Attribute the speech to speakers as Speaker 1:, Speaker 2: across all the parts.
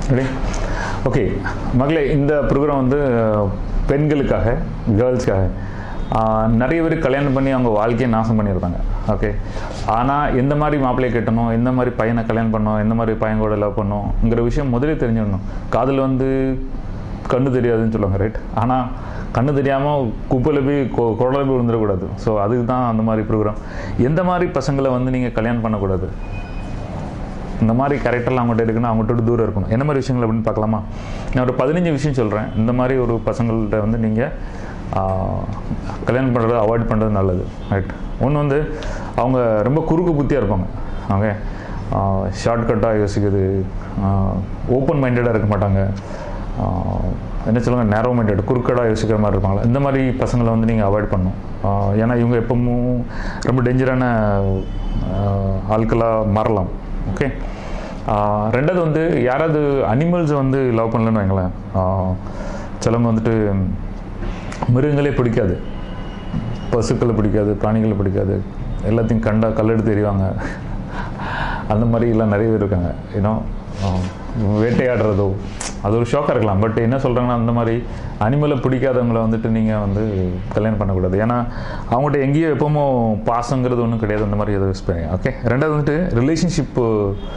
Speaker 1: ready okay மகளே இந்த program வந்து பெண்களுக்காக கேர்ள்ஸ்க்காக நிறைய பேர் கல்யாணம் பண்ணி அவங்க வாழ்க்கையை நாசம் பண்ணியிருக்காங்க ஓகே ஆனால் எந்த மாதிரி மாப்பிள்ளையை கட்டணும் எந்த மாதிரி பையனை கல்யாணம் பண்ணணும் எந்த மாதிரி பையன் கூட லவ் பண்ணணுங்கிற விஷயம் முதலே தெரிஞ்சிடணும் காதல் வந்து கண்ணு தெரியாதுன்னு சொல்லுவாங்க ரைட் ஆனால் கண்ணு தெரியாமல் குப்பையில் போய் கொ- குடல போய் விழுந்துடக்கூடாது ஸோ அதுக்கு தான் அந்த மாதிரி ப்ரோக்ராம் எந்த மாதிரி பசங்களை வந்து நீங்கள் கல்யாணம் பண்ணக்கூடாது இந்த மாதிரி கரெக்டெல்லாம் அவங்ககிட்ட இருக்குன்னா அவங்ககிட்ட விட்டு தூரம் இருக்கணும் என்ன மாதிரி விஷயங்கள் அப்படின்னு பார்க்கலாமா நான் ஒரு பதினஞ்சு விஷயம் சொல்கிறேன் இந்த மாதிரி ஒரு பசங்கள்கிட்ட வந்து நீங்கள் கல்யாணம் பண்ணுறது அவாய்ட் பண்ணுறது நல்லது ரைட் ஒன்று வந்து அவங்க ரொம்ப குறுக்கு புத்தியாக இருப்பாங்க ஓகே ஷார்ட்கட்டாக யோசிக்கிறது ஓப்பன் மைண்டடாக இருக்க மாட்டாங்க ஆஹ், என்ன சொல்லுவாங்க நேரோ மைண்டட் குறுக்கடாக யோசிக்கிற மாதிரி இருப்பாங்களா இந்த மாதிரி பசங்களை வந்து நீங்கள் அவாய்ட் பண்ணணும் ஆஹ், ஏன்னா இவங்க எப்பவும் ரொம்ப டேஞ்சரான ஆட்களாக மாறலாம் ஓகே ரெண்டாவது வந்து யாராவது அனிமல்ஸை வந்து லவ் பண்ணலன்னு வைங்களேன் ஆஹ், சிலவங்க வந்துட்டு மிருகங்களே பிடிக்காது பசுக்களை பிடிக்காது பிராணிகளை பிடிக்காது எல்லாத்தையும் கண்டா கல்லெடுத்து எறிவாங்க அந்த மாதிரி எல்லாம் நிறைய பேர் இருக்காங்க ஏன்னோ வேட்டையாடுறதோ அது ஒரு ஷோக்காக இருக்கலாம் பட் என்ன சொல்கிறாங்கன்னா அந்த மாதிரி அனிமலை பிடிக்காதவங்கள வந்துட்டு நீங்கள் வந்து கல்யாணம் பண்ணக்கூடாது ஏன்னா அவங்கள்ட்ட எங்கேயோ எப்பவுமோ பாசங்கிறது ஒன்றும் கிடையாது அந்த மாதிரி எதுவும் யூஸ் பண்ணுங்க ஓகே ரெண்டாவது வந்துட்டு ரிலேஷன்ஷிப்பு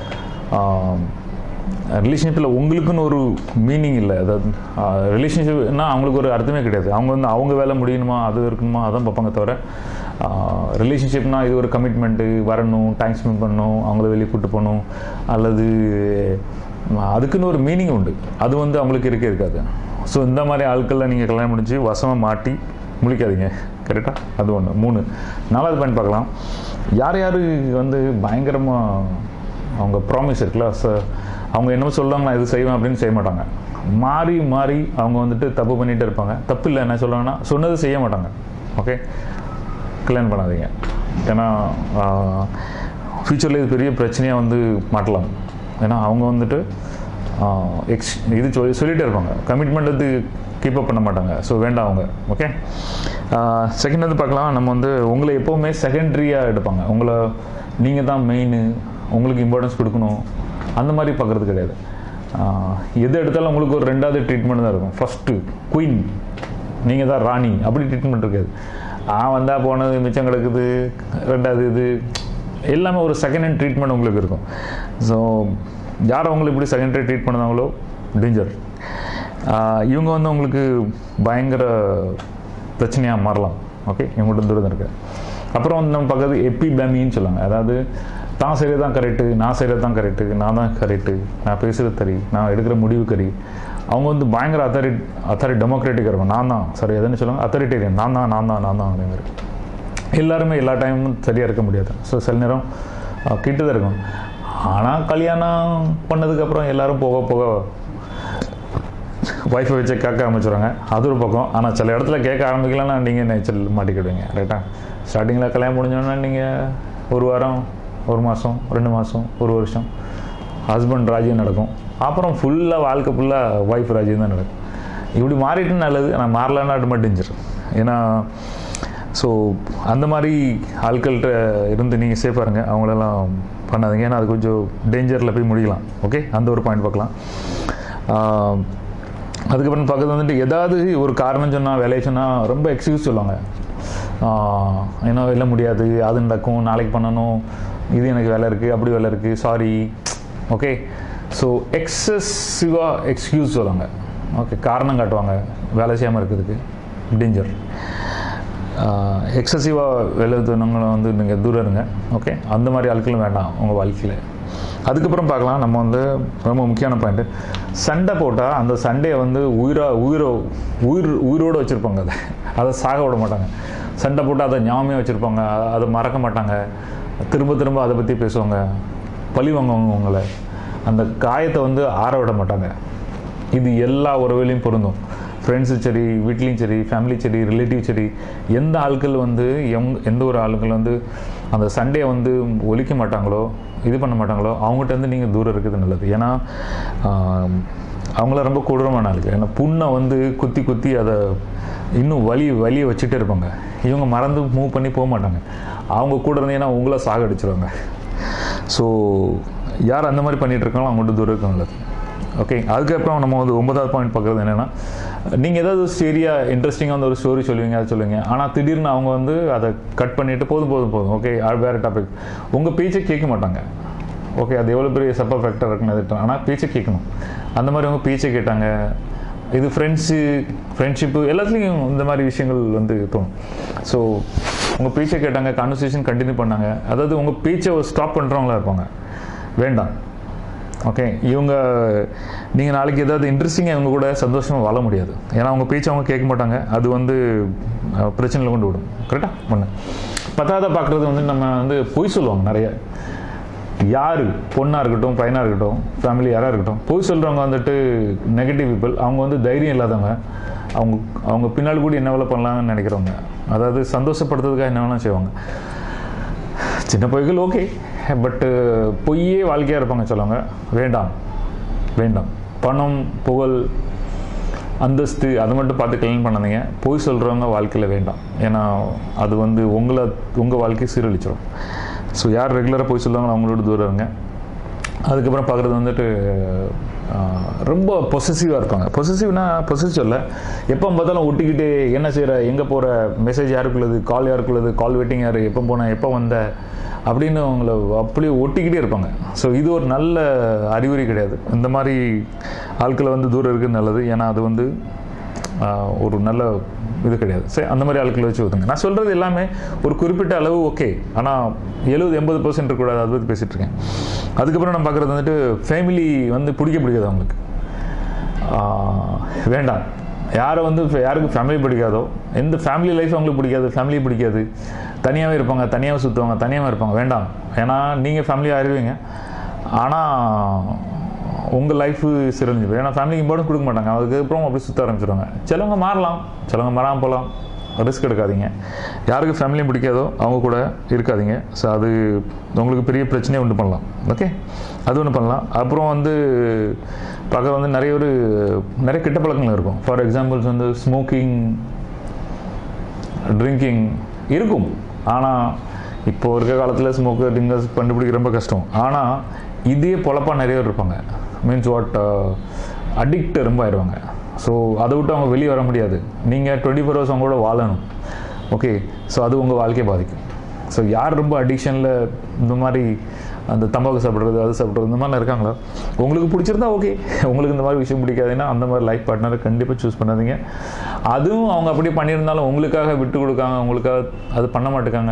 Speaker 1: ரிலேஷன்ஷிப்பில் உங்களுக்குன்னு ஒரு மீனிங் இல்லை அதாவது ரிலேஷன்ஷிப்னா அவங்களுக்கு ஒரு அர்த்தமே கிடையாது அவங்க வந்து அவங்க வேலை முடியணுமா அது இருக்கணுமா அதான் பார்ப்பாங்க தவிர ரிலேஷன்ஷிப்னா இது ஒரு கமிட்மெண்ட்டு வரணும் டைம் ஸ்பெண்ட் பண்ணணும் அவங்கள வெளியே கூட்டு போகணும் அல்லது ஆஹ், அதுக்குன்னு ஒரு மீனிங் உண்டு அது வந்து அவங்களுக்கு இருக்கே இருக்காது ஸோ இந்த மாதிரி ஆட்களில் நீங்கள் கல்யாணம் முடிஞ்சு வசமாக மாட்டி முழிக்காதீங்க கரெக்டாக அது ஒன்று மூணு நாலாவது பாயிண்ட் பார்க்கலாம் யார் யார் வந்து பயங்கரமாக அவங்க ப்ராமிஸ் இருக்குல்ல ச அவங்க என்னமோ சொல்லுவாங்க நான் இது செய்வேன் அப்படின்னு செய்ய மாட்டாங்க மாறி மாறி அவங்க வந்துட்டு தப்பு பண்ணிகிட்டே இருப்பாங்க தப்பு இல்லை என்ன சொல்லுவாங்கன்னா சொன்னது செய்ய மாட்டாங்க ஓகே கல்யாணம் பண்ணாதீங்க ஏன்னா ஃப்யூச்சரில் இது பெரிய பிரச்சனையாக வந்து மாட்டலாம் ஏன்னா அவங்க வந்துட்டு எக்ஸ் இது சொல்லி சொல்லிகிட்டே இருப்பாங்க கமிட்மெண்ட் வந்து கீப் அப் பண்ண மாட்டாங்க ஸோ வேண்டாம் அவங்க ஓகே செகண்ட் வந்து பார்க்கலாம் நம்ம வந்து உங்களை எப்போவுமே செகண்டரியாக எடுப்பாங்க உங்களை நீங்கள் தான் மெயின் உங்களுக்கு இம்பார்ட்டன்ஸ் கொடுக்கணும் அந்த மாதிரி பார்க்குறது கிடையாது ஆஹ் எது எடுத்தாலும் உங்களுக்கு ஒரு ரெண்டாவது ட்ரீட்மெண்ட் தான் இருக்கும் ஃபஸ்ட்டு குயின் நீங்கள் தான் ராணி அப்படி ட்ரீட்மெண்ட் இருக்காது ஆ வந்தால் போனது மிச்சம் கிடக்குது ரெண்டாவது இது எல்லாமே ஒரு செகண்ட் ஹேண்ட் ட்ரீட்மெண்ட் உங்களுக்கு இருக்கும் ஸோ யார் அவங்களை இப்படி செகண்டரி ட்ரீட் பண்ணுறாங்களோ டேஞ்சர் இவங்க வந்து உங்களுக்கு பயங்கர பிரச்சனையாக மாறலாம் ஓகே இவங்கள்ட்ட தூரம் இருக்கு அப்புறம் வந்து நம்ம பக்கத்து எப்பிபேமின்னு சொல்லுவாங்க அதாவது தான் செய்கிறது தான் கரெக்டு நான் செய்கிறது தான் கரெக்டு நான் தான் கரெக்டு நான் பேசுகிறது சரி நான் எடுக்கிற முடிவு கரி அவங்க வந்து பயங்கர அத்தாரி அத்தாரி டெமோக்ராட்டிக்காக இருக்கும் நான் தான் சரி எதுன்னு சொல்லுவாங்க அத்தாரிட்டேரியன் நான் தான் நான் தான் நான் தான் அதே மாதிரி எல்லாருமே எல்லா டைமும் சரியாக இருக்க முடியாது ஸோ சில நேரம் கிட்ட தான் இருக்கும் ஆனால் கல்யாணம் பண்ணதுக்கப்புறம் எல்லாரும் போக போக ஒய்ஃபை வச்சு கேட்க ஆரம்பிச்சுடுவாங்க அது ஒரு பக்கம் ஆனால் சில இடத்துல கேட்க ஆரம்பிக்கலன்னா நீங்கள் நேச்சல் மாட்டிக்கிடுவீங்க ரைட்டா ஸ்டார்டிங்கில் கல்யாணம் முடிஞ்சோன்னா நீங்கள் ஒரு வாரம் ஒரு மாதம் ரெண்டு மாதம் ஒரு வருஷம் ஹஸ்பண்ட் ராஜ்யம் நடக்கும் அப்புறம் ஃபுல்லாக வாழ்க்கை ஃபுல்லாக ஒய்ஃப் ராஜ்யம் தான் நடக்கும் இப்படி மாறிட்டு நல்லது ஆனால் மாறலன்னா அது மட்டும் டேஞ்சர் ஏன்னா ஸோ அந்த மாதிரி ஆட்கள்கிட்ட இருந்து நீங்கள் சேஃபாக இருங்க அவங்களெல்லாம் பண்ணாதீங்க ஏன்னா அது கொஞ்சம் டேஞ்சரில் போய் முடிக்கலாம் ஓகே அந்த ஒரு பாயிண்ட் பார்க்கலாம் ஆஹ், அதுக்கப்புறம் பக்கத்தில் வந்துட்டு ஏதாவது ஒரு காரணம் சொன்னால் வேலையை சொன்னால் ரொம்ப எக்ஸ்கியூஸ் சொல்லுவாங்க ஆஹ், ஏன்னா இல்லை முடியாது அது நடக்கும் நாளைக்கு பண்ணணும் இது எனக்கு வேலை இருக்குது அப்படி வேலை இருக்குது சாரி ஓகே ஸோ எக்ஸசிவாக எக்ஸ்கியூஸ் சொல்லுவாங்க ஓகே காரணம் காட்டுவாங்க வேலை செய்யாமல் இருக்கிறதுக்கு டேஞ்சர் எக்ஸசிவாக எழுதுனவங்களை வந்து நீங்கள் தூரம் இருங்க ஓகே அந்த மாதிரி ஆட்களும் வேண்டாம் உங்கள் வாழ்க்கையில் அதுக்கப்புறம் பார்க்கலாம் நம்ம வந்து ரொம்ப முக்கியமான பாயிண்ட்டு சண்டை போட்டால் அந்த சண்டையை வந்து உயிரா உயிரோ உயிர் உயிரோடு வச்சுருப்பாங்க அதை அதை சாக விட மாட்டாங்க சண்டை போட்டு அதை ஞாபகமே வச்சுருப்பாங்க அதை மறக்க மாட்டாங்க திரும்ப திரும்ப அதை பற்றி பேசுவாங்க பழி வாங்குவாங்க உங்களை அந்த காயத்தை வந்து ஆற விட மாட்டாங்க இது எல்லா உறவுலையும் பொருந்தும் ஃப்ரெண்ட்ஸு சரி வீட்லேயும் சரி ஃபேமிலி சரி ரிலேட்டிவ் சரி எந்த ஆட்கள் வந்து எங் எந்த ஒரு ஆளுங்கள் வந்து அந்த சண்டையை வந்து ஒழிக்க மாட்டாங்களோ இது பண்ண மாட்டாங்களோ அவங்ககிட்ட இருந்து நீங்கள் தூரம் இருக்கிறது நல்லது ஏன்னா ஆம், அவங்கள ரொம்ப கொடூரமான ஆளுங்க ஏன்னா புண்ணை வந்து குத்தி குத்தி அதை இன்னும் வலி வலியை வச்சுட்டே இருப்பாங்க இவங்க மறந்து மூவ் பண்ணி போக மாட்டாங்க அவங்க கூட இருந்தீங்கன்னா உங்களை சாகடிச்சிருவாங்க ஸோ யார் அந்த மாதிரி பண்ணிட்டு இருக்காங்களோ அவங்கள்ட்ட தூரம் இருக்க நல்லது ஓகே அதுக்கப்புறம் நம்ம வந்து ஒன்பதாவது பாயிண்ட் பார்க்குறது என்னென்னா நீங்கள் ஏதாவது சரியாக இன்ட்ரெஸ்டிங்காக வந்து ஒரு ஸ்டோரி சொல்லுவீங்க அது சொல்லுவீங்க ஆனால் திடீர்னு அவங்க வந்து அதை கட் பண்ணிவிட்டு போதும் போதும் போதும் ஓகே வேறு டாபிக் உங்கள் பேச்சை கேட்க மாட்டாங்க ஓகே அது எவ்வளோ பெரிய சப்ப ஃபேக்டர் இருக்குன்னு அது ஆனால் பேச்சை கேட்கணும் அந்த மாதிரி அவங்க பேச்சை கேட்டாங்க இது ஃப்ரெண்ட்ஸு ஃப்ரெண்ட்ஷிப்பு எல்லாத்துலேயும் இந்த மாதிரி விஷயங்கள் வந்து தோணும் ஸோ உங்கள் பேச்சை கேட்டாங்க கான்வர்சேஷன் கண்டினியூ பண்ணாங்க அதாவது உங்கள் பேச்சை ஸ்டாப் பண்ணுறவங்களா இருப்பாங்க வேண்டாம் ஓகே இவங்க நீங்கள் நாளைக்கு ஏதாவது இன்ட்ரெஸ்டிங்காக இவங்க கூட சந்தோஷமாக வாழ முடியாது ஏன்னா அவங்க பேச்சு அவங்க கேட்க மாட்டாங்க அது வந்து அஹ், பிரச்சனையில் கொண்டு விடும் கரெக்டாக ஒன்று பத்தாவது பார்க்குறது வந்து நம்ம வந்து பொய் சொல்லுவாங்க நிறைய யார் பொண்ணாக இருக்கட்டும் பையனாக இருக்கட்டும் ஃபேமிலி யாராக இருக்கட்டும் பொய் சொல்கிறவங்க வந்துட்டு நெகட்டிவ் பீப்புள் அவங்க வந்து தைரியம் இல்லாதவங்க அவங்க அவங்க பின்னால் கூட என்ன வேலை பண்ணலாம்னு நினைக்கிறவங்க அதாவது சந்தோஷப்படுத்துறதுக்காக என்ன வேணால் செய்வாங்க சின்ன பொய்கள் ஓகே பட்டு பொய்யே வாழ்க்கையாக இருப்பாங்க சொல்லுவாங்க வேண்டாம் வேண்டாம் பணம் புகழ் அந்தஸ்து அது மட்டும் பார்த்து கல்யாணம் பண்ணாதீங்க பொய் சொல்கிறவங்க வாழ்க்கையில் வேண்டாம் ஏன்னா அது வந்து உங்களை உங்கள் வாழ்க்கையை சீரழிச்சிடும் ஸோ யார் ரெகுலராக பொய் சொல்லுவாங்களோ அவங்களோட தூரம் இருங்க அதுக்கப்புறம் பார்க்குறது வந்துட்டு ஆஹ், ரொம்ப பொசசிவாக இருப்பாங்க பொசசிவ்னா பொசசிவ் இல்லை எப்போ பார்த்தாலும் ஒட்டிக்கிட்டு என்ன செய்கிற எங்கே போகிற மெசேஜ் யாருக்குள்ளது கால் யாருக்குள்ளது கால் வெயிட்டிங் யார் எப்போ போன எப்போ வந்த அப்படின்னு அவங்கள அப்படியே ஒட்டிக்கிட்டே இருப்பாங்க ஸோ இது ஒரு நல்ல அறிகுறி கிடையாது இந்த மாதிரி ஆட்களை வந்து தூரம் இருக்கிறது நல்லது ஏன்னா அது வந்து ஆஹ், ஒரு நல்ல இது கிடையாது சரி அந்த மாதிரி ஆட்களை வச்சு ஒதுங்க நான் சொல்கிறது எல்லாமே ஒரு குறிப்பிட்ட அளவு ஓகே ஆனால் எழுபது எண்பது பர்சன்ட் இருக்கக்கூடாது அதை பற்றி பேசிகிட்டு இருக்கேன் அதுக்கப்புறம் நான் பார்க்குறது வந்துட்டு ஃபேமிலி வந்து பிடிக்க பிடிக்காது அவங்களுக்கு ஆஹ், வேண்டாம் யாரை வந்து யாருக்கு ஃபேமிலி பிடிக்காதோ எந்த ஃபேமிலி லைஃப் அவங்களுக்கு பிடிக்காது ஃபேமிலி பிடிக்காது தனியாகவே இருப்பாங்க தனியாகவே சுற்றுவாங்க தனியாகவே இருப்பாங்க வேண்டாம் ஏன்னா நீங்கள் ஃபேமிலியாக ஆயிடுவீங்க ஆனால் உங்கள் லைஃபு சிறஞ்சு போய் ஏன்னா ஃபேமிலிக்கு இம்பார்ட்டன்ஸ் கொடுக்க மாட்டாங்க அதுக்கப்புறம் அப்படி சுற்ற ஆரம்பிச்சிடுவாங்க சிலவங்க மாறலாம் சிலவங்க மாறாமல் போகலாம் ரிஸ்க் எடுக்காதீங்க யாருக்கு ஃபேமிலியும் பிடிக்காதோ அவங்க கூட இருக்காதீங்க ஸோ அது உங்களுக்கு பெரிய பிரச்சனையை உண்டு பண்ணலாம் ஓகே அது ஒன்று பண்ணலாம் அப்புறம் வந்து பார்க்க வந்து நிறைய ஒரு நிறைய கெட்ட பழக்கங்கள் இருக்கும் ஃபார் எக்ஸாம்பிள்ஸ் வந்து ஸ்மோக்கிங் ட்ரிங்கிங் இருக்கும் ஆனால் இப்போ இருக்க காலத்தில் ஸ்மோக்கர் ட்ரிங்கர்ஸ் கண்டுபிடிக்க ரொம்ப கஷ்டம் ஆனால் இதே பொழப்பா நிறைய பேர் இருப்பாங்க மீன்ஸ் வாட் அடிக்ட் ரொம்ப ஆயிடுவாங்க ஸோ அதை விட்டு அவங்க வெளியே வர முடியாது நீங்கள் டுவெண்ட்டி ஃபோர் ஹவர்ஸ் அவங்க கூட வாழணும் ஓகே ஸோ அது உங்கள் வாழ்க்கையை பாதிக்கும் ஸோ யார் ரொம்ப அடிக்ஷனில் இந்த மாதிரி அந்த தம்பாக்கு சாப்பிட்றது அது சாப்பிட்றது இந்த மாதிரிலாம் இருக்காங்களா உங்களுக்கு பிடிச்சிருந்தா ஓகே உங்களுக்கு இந்த மாதிரி விஷயம் பிடிக்காதுன்னா அந்த மாதிரி லைஃப் பார்ட்னரை கண்டிப்பாக சூஸ் பண்ணாதீங்க அதுவும் அவங்க அப்படி பண்ணியிருந்தாலும் உங்களுக்காக விட்டு கொடுக்காங்க உங்களுக்காக அது பண்ண மாட்டேங்காங்க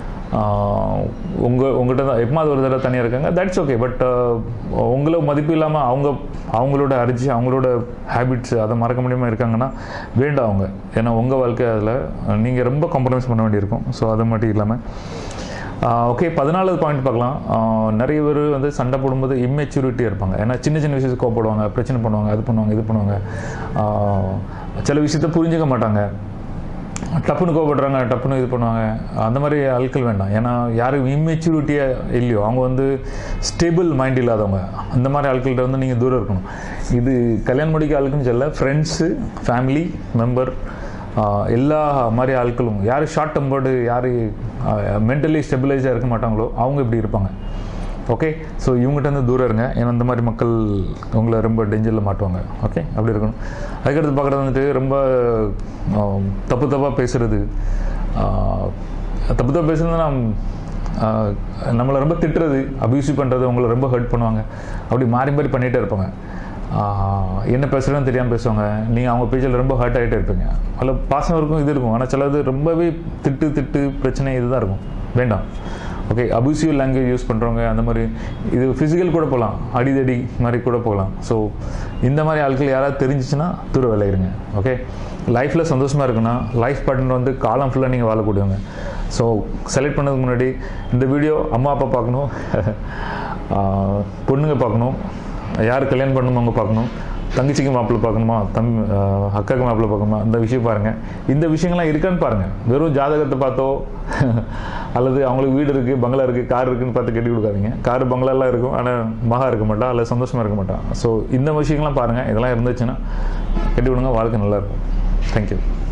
Speaker 1: உங்கள் உங்கள்கிட்ட தான் எப்பமாவது ஒரு தடவை தனியாக இருக்காங்க தட்ஸ் ஓகே பட் உங்களை மதிப்பு இல்லாமல் அவங்க அவங்களோட அரிச்சு அவங்களோட ஹேபிட்ஸ் அதை மறக்க முடியாமல் இருக்காங்கன்னா வேண்டாம் அவங்க ஏன்னா உங்கள் வாழ்க்கை அதில் நீங்கள் ரொம்ப காம்ப்ரமைஸ் பண்ண வேண்டியிருக்கும் ஸோ அது மட்டும் இல்லாமல் ஓகே பதினாலாவது பாயிண்ட் பார்க்கலாம் ஆஹ் நிறைய பேர் வந்து சண்டை போடும்போது இம்மெச்சூரிட்டியாக இருப்பாங்க ஏன்னா சின்ன சின்ன விஷயத்துக்கு கோவப்படுவாங்க பிரச்சனை பண்ணுவாங்க அது பண்ணுவாங்க இது பண்ணுவாங்க ஆஹ் சில விஷயத்த புரிஞ்சுக்க மாட்டாங்க டப்புன்னு கோவப்படுறாங்க டப்புன்னு இது பண்ணுவாங்க அந்த மாதிரி ஆட்கள் வேண்டாம் ஏன்னா யாரும் இம்மெச்சூரிட்டியாக இல்லையோ அவங்க வந்து ஸ்டேபிள் மைண்ட் இல்லாதவங்க அந்த மாதிரி ஆட்கள்கிட்ட வந்து நீங்கள் தூரம் இருக்கணும் இது கல்யாணம் முடிக்க ஆளுக்குன்னு சொல்ல ஃப்ரெண்ட்ஸு ஃபேமிலி மெம்பர் எல்லா மாதிரி ஆட்களும் யார் ஷார்ட் டெம்பர்டு யார் மென்டலி ஸ்டெபிளைஸாக இருக்க மாட்டாங்களோ அவங்க இப்படி இருப்பாங்க ஓகே ஸோ இவங்ககிட்ட இருந்து தூரம் இருங்க ஏன்னா இந்த மாதிரி மக்கள் உங்களை ரொம்ப டேஞ்சரில் மாட்டுவாங்க ஓகே அப்படி இருக்கணும் அதுக்கடுத்து பார்க்குறது வந்துட்டு ரொம்ப ஆஹ், தப்பு தப்பாக பேசுறது ஆஹ், தப்பு தப்பாக பேசுறது நான் ஆஹ், நம்மளை ரொம்ப திட்டுறது அபியூசிவ் பண்ணுறது உங்களை ரொம்ப ஹர்ட் பண்ணுவாங்க அப்படி மாறி மாறி பண்ணிகிட்டே இருப்பாங்க ஆஹ், என்ன பேசுகிறேன்னு தெரியாமல் பேசுவாங்க நீங்கள் அவங்க பேச்சில் ரொம்ப ஹர்ட் ஆகிட்டே இருப்பீங்க அதில் பாசம் இருக்கும் இது இருக்கும் ஆனால் சிலது ரொம்பவே திட்டு திட்டு பிரச்சனை இதுதான் இருக்கும் வேண்டாம் ஓகே அபியூசிவ் லாங்குவேஜ் யூஸ் பண்ணுறவங்க அந்த மாதிரி இது ஃபிசிக்கல் கூட போகலாம் அடிதடி மாதிரி கூட போகலாம் ஸோ இந்த மாதிரி ஆட்கள் யாராவது தெரிஞ்சிச்சுன்னா தூர விளையிருங்க ஓகே லைஃப்பில் சந்தோஷமாக இருக்குன்னா லைஃப் பார்ட்னர் வந்து காலம் ஃபுல்லாக நீங்கள் வாழக்கூடியவங்க ஸோ செலக்ட் பண்ணதுக்கு முன்னாடி இந்த வீடியோ அம்மா அப்பா பார்க்கணும் ஆஹ், பொண்ணுங்க பார்க்கணும் யார் கல்யாணம் பண்ணணுமோ அவங்க பார்க்கணும் தங்கச்சிக்கு மாப்பிள்ளை பார்க்கணுமா தம் ஆஹ், அக்காக்கு மாப்பிள்ளை பார்க்கணுமா இந்த விஷயம் பாருங்கள் இந்த விஷயங்கள்லாம் இருக்கான்னு பாருங்கள் வெறும் ஜாதகத்தை பார்த்தோ அல்லது அவங்களுக்கு வீடு இருக்குது பங்களா இருக்குது கார் இருக்குன்னு பார்த்து கட்டி கொடுக்காதீங்க கார் பங்களாலாம் இருக்கும் ஆனால் மகா இருக்க மாட்டா அல்ல சந்தோஷமாக இருக்க மாட்டான் ஸோ இந்த விஷயங்கள்லாம் பாருங்கள் இதெல்லாம் இருந்துச்சுன்னா கட்டி விடுங்க வாழ்க்கை நல்லாயிருக்கும் தேங்க்யூ